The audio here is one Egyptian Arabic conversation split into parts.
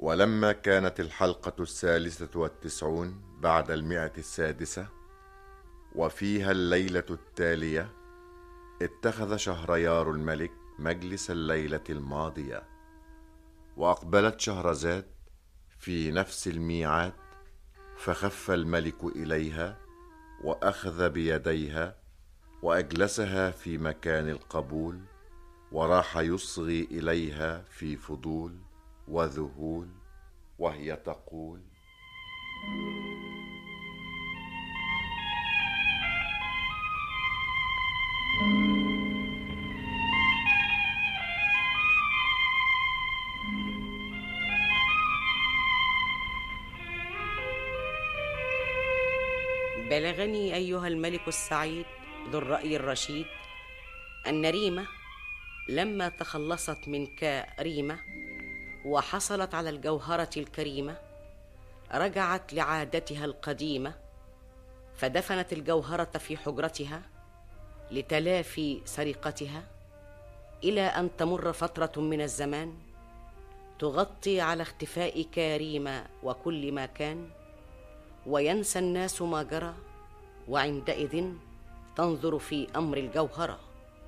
ولما كانت الحلقة الثالثة والتسعون بعد المئة السادسة وفيها الليلة التالية اتخذ شهريار الملك مجلس الليلة الماضية وأقبلت شهرزاد في نفس الميعاد فخف الملك إليها وأخذ بيديها وأجلسها في مكان القبول وراح يصغي إليها في فضول وذهول وهي تقول بلغني ايها الملك السعيد ذو الراي الرشيد ان ريمه لما تخلصت من كريمه وحصلت على الجوهره الكريمه رجعت لعادتها القديمه فدفنت الجوهره في حجرتها لتلافي سرقتها الى ان تمر فتره من الزمان تغطي على اختفاء كريمه وكل ما كان وينسى الناس ما جرى وعندئذ تنظر في امر الجوهره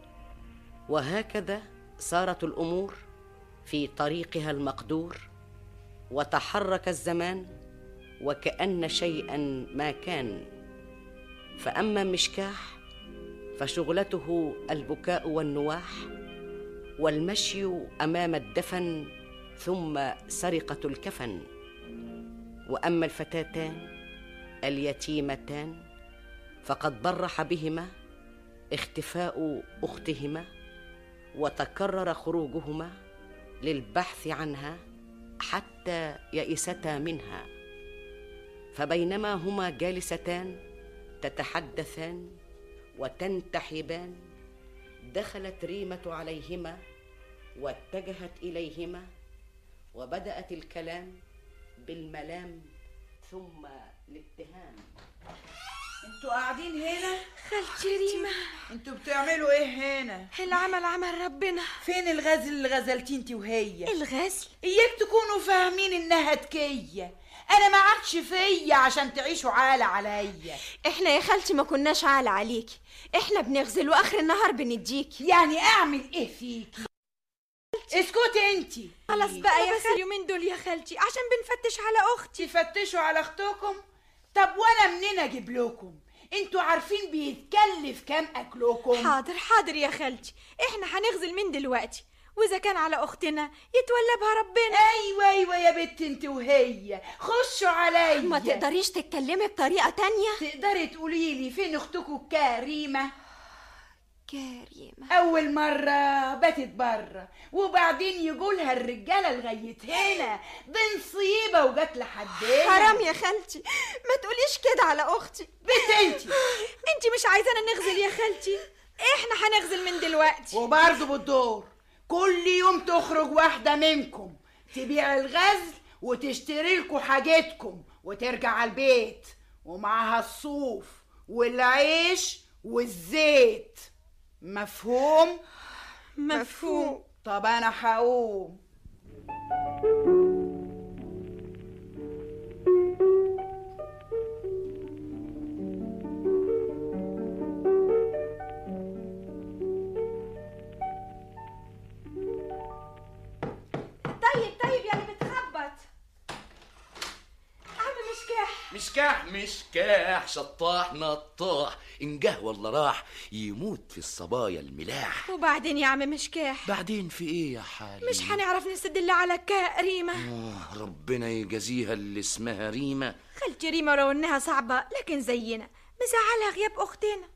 وهكذا سارت الامور في طريقها المقدور وتحرك الزمان وكان شيئا ما كان فاما مشكاح فشغلته البكاء والنواح والمشي امام الدفن ثم سرقه الكفن واما الفتاتان اليتيمتان فقد برح بهما اختفاء اختهما وتكرر خروجهما للبحث عنها حتى يئستا منها فبينما هما جالستان تتحدثان وتنتحبان دخلت ريمه عليهما واتجهت اليهما وبدات الكلام بالملام ثم الاتهام انتوا قاعدين هنا خالتي ريما انتوا بتعملوا ايه هنا العمل عمل ربنا فين الغزل اللي غزلتي انت وهي الغزل اياك تكونوا فاهمين انها تكيه انا ما عادش فيا عشان تعيشوا عالة عليا احنا يا خالتي ما كناش عالة عليكي احنا بنغزل واخر النهار بنديكي يعني اعمل ايه فيكي اسكتي انتي خلاص بقى يا خالتي اليومين دول يا خالتي عشان بنفتش على اختي تفتشوا على اختكم طب وانا منين اجيب لكم انتوا عارفين بيتكلف كام اكلكم حاضر حاضر يا خالتي احنا هنغزل من دلوقتي واذا كان على اختنا يتولى بها ربنا ايوه ايوه يا بت انت وهي خشوا عليا ما تقدريش تتكلمي بطريقه تانية تقدري تقولي لي فين اختكم كريمه كريمه اول مره باتت بره وبعدين يقولها الرجاله لغايه هنا دي نصيبه وجت لحد هنا حرام يا خالتي ما تقوليش كده على اختي بنت انت انت مش عايزانا نغزل يا خالتي احنا هنغزل من دلوقتي وبرضه بالدور كل يوم تخرج واحده منكم تبيع الغزل وتشتري لكم حاجتكم وترجع على البيت ومعاها الصوف والعيش والزيت مفهوم مفهوم طب انا هقوم طيب طيب يا اللي بتخبط عم مشكاح مشكاح مشكاح شطاح نطاح إن جه ولا راح يموت في الصبايا الملاح وبعدين يا عم مشكاح بعدين في ايه يا حالي مش هنعرف نستدل على كريمة آه ربنا يجازيها اللي اسمها ريمة خالتي ريما لو انها صعبة لكن زينا مزعلها غياب اختنا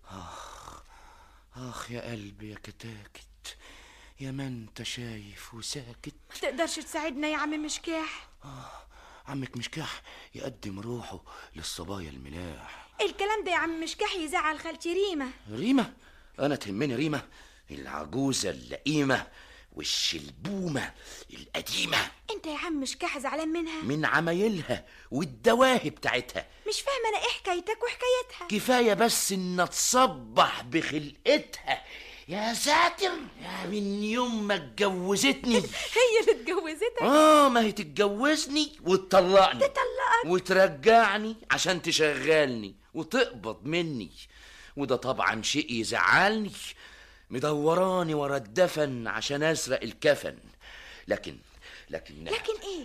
اخ يا قلبي يا كتاكت يا ما انت شايف وساكت تقدرش تساعدنا يا عم مشكاح عمك مشكاح يقدم روحه للصبايا الملاح الكلام ده يا عم مشكاح يزعل خالتي ريما ريمة أنا تهمني ريمة العجوزة اللئيمة والشلبومة القديمة انت يا عم مشكاح زعلان منها من عمايلها والدواهي بتاعتها مش فاهمة انا ايه حكايتك وحكايتها كفاية بس إن تصبح بخلقتها يا ساتر يا من يوم ما اتجوزتني هي اللي اتجوزتك اه ما هي تتجوزني وتطلقني تطلقك وترجعني عشان تشغلني وتقبض مني وده طبعا شيء يزعلني مدوراني ورا الدفن عشان اسرق الكفن لكن لكن لكن ايه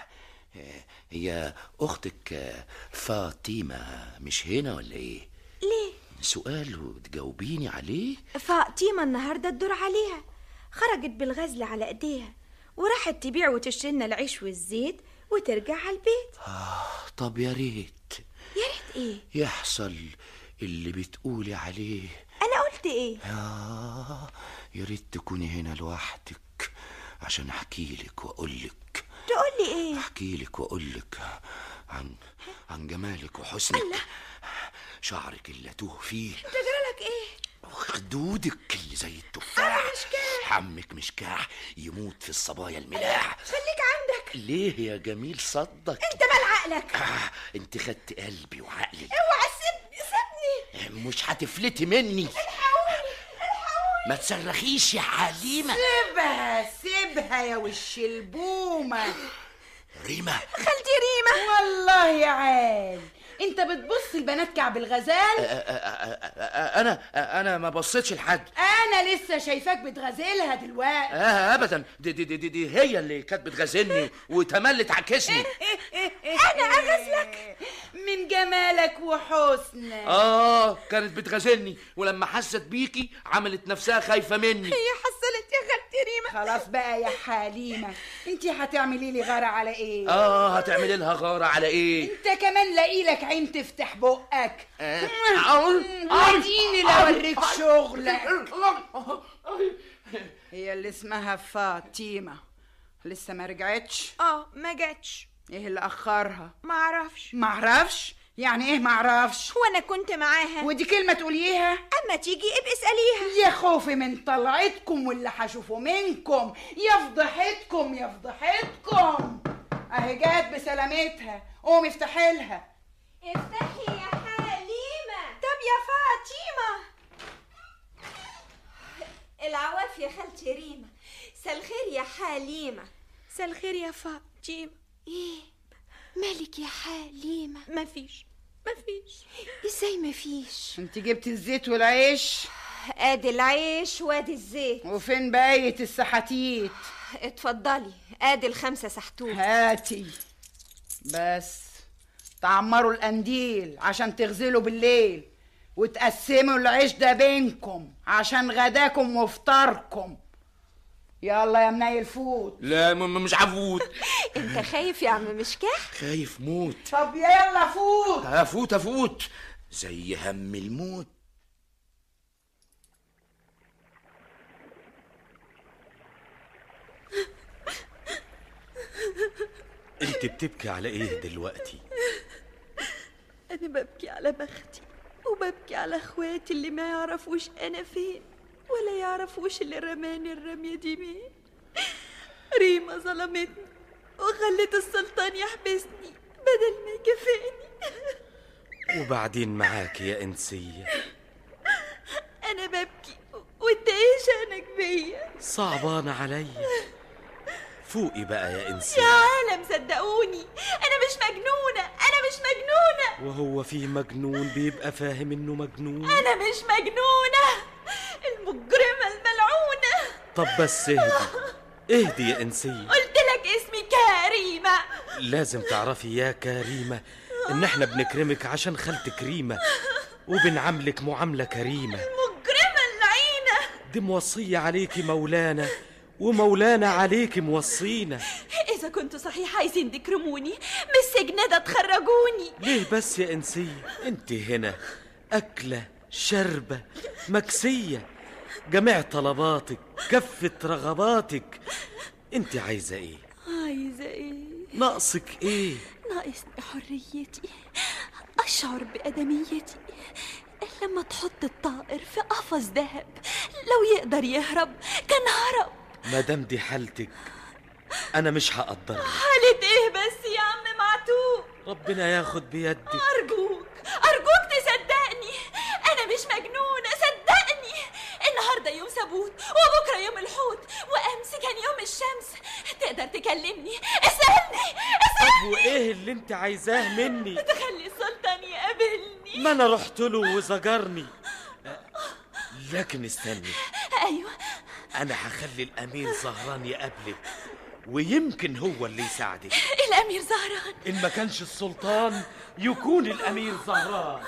هي اختك فاطمه مش هنا ولا ايه ليه سؤال وتجاوبيني عليه فاطمة النهاردة الدور عليها خرجت بالغزل على ايديها وراحت تبيع وتشتري لنا العيش والزيت وترجع على البيت طب يا ريت يا ريت ايه يحصل اللي بتقولي عليه انا قلت ايه آه يا ريت تكوني هنا لوحدك عشان احكي لك واقول لك تقول لي ايه احكي لك واقول لك عن عن جمالك وحسنك شعرك اللي اتوه فيه تجرى لك ايه وخدودك اللي زي التفاح مشكاح. عمك مشكاح يموت في الصبايا الملاح خليك عندك ليه يا جميل صدك انت مال عقلك آه انت خدت قلبي وعقلي اوعى سيبني سيبني مش هتفلتي مني ما تصرخيش يا حليمة سيبها سيبها يا وش البومة ريما خالتي ريما والله يا عال انت بتبص البنات كعب الغزال انا انا ما بصيتش لحد انا لسه شايفاك بتغزلها دلوقتي آه ابدا دي, دي, دي, دي, دي هي اللي كانت بتغازلني وتملي تعكسني انا اغزلك من جمالك وحسنك اه كانت بتغازلني ولما حست بيكي عملت نفسها خايفه مني هي حصلت يا خالتي ريما خلاص بقى يا حليمة انت هتعملي لي غارة على ايه اه هتعملي لها غاره على ايه انت كمان لاقي لك عين تفتح بقك آه. اديني لو اوريك شغلك هي اللي اسمها فاطمة لسه ما رجعتش اه ما جاتش ايه اللي اخرها ما اعرفش معرفش يعني ايه معرفش وانا كنت معاها ودي كلمة تقوليها اما تيجي ابقي اساليها يا خوفي من طلعتكم واللي هشوفه منكم يا فضحتكم يا فضحتكم اهي جات بسلامتها قومي افتحي لها افتحي يا حليمة طب يا فاطمة العواف يا خالتي ريما مساء الخير يا حليمة مساء الخير يا فاطمة ايه مالك يا حليمة مفيش مفيش ازاي مفيش انت جبتي الزيت والعيش ادي العيش وادي الزيت وفين باية السحاتيت اتفضلي ادي الخمسة سحتوت هاتي بس تعمروا القنديل عشان تغزلوا بالليل وتقسموا العيش ده بينكم عشان غداكم وفطاركم يلا يا منيل فوت لا م- م- مش عفوت انت خايف يا عم مشكاح خايف موت طب يلا فوت افوت افوت زي هم الموت انت بتبكي على ايه دلوقتي أنا ببكي على بختي وببكي على إخواتي اللي ما يعرفوش أنا فين ولا يعرفوش اللي رماني الرمية دي مين ريما ظلمتني وخلت السلطان يحبسني بدل ما يكافئني وبعدين معاك يا انسيه أنا ببكي وأنت إيه شأنك بيا صعبان عليا فوقي بقى يا يا انسيه عالم صدقوني أنا مش مجنونة أنا مش مجنونة وهو في مجنون بيبقى فاهم انه مجنون أنا مش مجنونة المجرمة الملعونة طب بس اهدي اهدي يا انسيه قلت لك اسمي كريمة لازم تعرفي يا كريمه ان احنا بنكرمك عشان خالتك ريمه وبنعاملك معامله كريمه مجرمة اللعينة دي موصيه عليكي مولانا ومولانا عليكي موصينا إذا كنتوا صحيح عايزين تكرموني من السجن ده تخرجوني ليه بس يا انسيه انت هنا اكله شربه مكسيه جميع طلباتك كفه رغباتك انت عايزه ايه عايزة إيه؟ ناقصك ايه ناقصني حريتي أشعر بأدميتي لما تحط الطائر في قفص ذهب لو يقدر يهرب كان هرب ما دام دي حالتك انا مش هقدرك حالة إيه بس يا عم معتوق ربنا ياخد بيدك أرجوك أرجوك تصدقني أنا مش مجنونة صدقني النهاردة يوم سبوت وبكرة يوم الحوت وأمس كان يوم الشمس تقدر تكلمني اسألني طب وايه اللي انت عايزاه مني تخلي السلطان يقابلني ما انا رحت له وزجرني لكن استني ايوه انا هخلي الامير زهران يقابلك ويمكن هو اللي يساعدك الامير زهران ان ما كانش السلطان يكون الامير زهران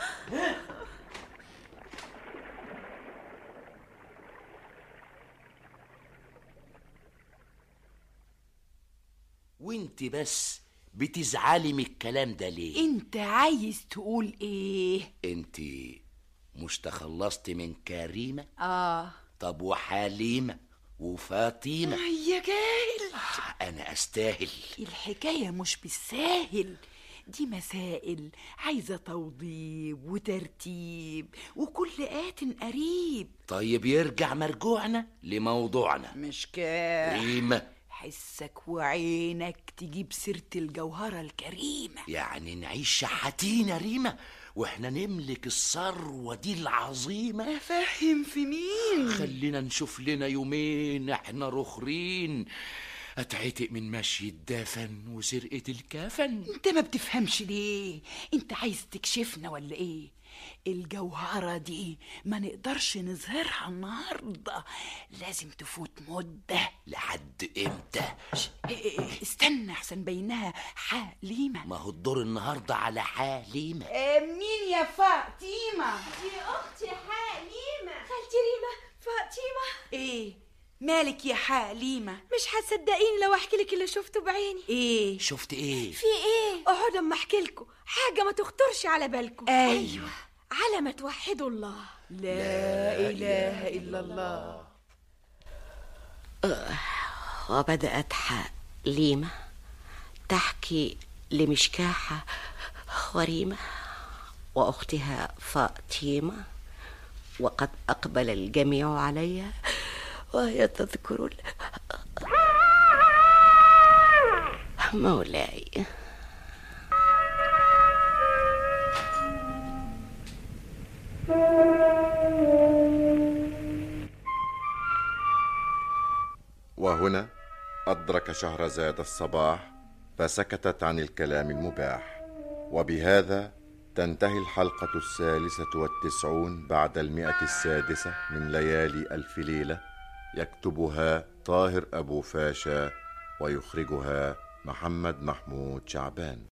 وانت بس بتزعلي من الكلام ده ليه انت عايز تقول ايه انت مش تخلصت من كريمة اه طب وحليمة وفاطمة يا جاهل انا استاهل الحكاية مش بالساهل دي مسائل عايزة توضيب وترتيب وكل آت قريب طيب يرجع مرجوعنا لموضوعنا مش كده ريمة حسك وعينك تجيب سيرة الجوهرة الكريمة يعني نعيش شحاتين ريمة واحنا نملك الثروة دي العظيمة فاهم في مين خلينا نشوف لنا يومين احنا رخرين اتعتق من مشي الدفن وسرقة الكفن انت ما بتفهمش ليه انت عايز تكشفنا ولا ايه الجوهرة دي ما نقدرش نظهرها النهاردة لازم تفوت مدة لحد امتى ش- إيه إيه إيه، استنى احسن بينها حليمة ما هو الدور النهاردة على حليمة مين يا فاطمة دي اختي حليمه خالتي ريما فاطمة ايه مالك يا حليمة مش هتصدقيني لو احكي لك اللي شفته بعيني ايه شفت ايه في ايه اقعدوا اما احكي لكم حاجه ما تخطرش على بالكم ايوه على ما توحدوا الله لا اله الا الله وبدأت حليمة تحكي لمشكاحة وريمة وأختها فاطمة وقد أقبل الجميع علي وهي تذكر ال- مولاي وهنا أدرك شهرزاد الصباح فسكتت عن الكلام المباح وبهذا تنتهي الحلقة الثالثة والتسعون بعد المئة السادسة من ليالي ألف ليلة يكتبها طاهر أبو فاشا ويخرجها محمد محمود شعبان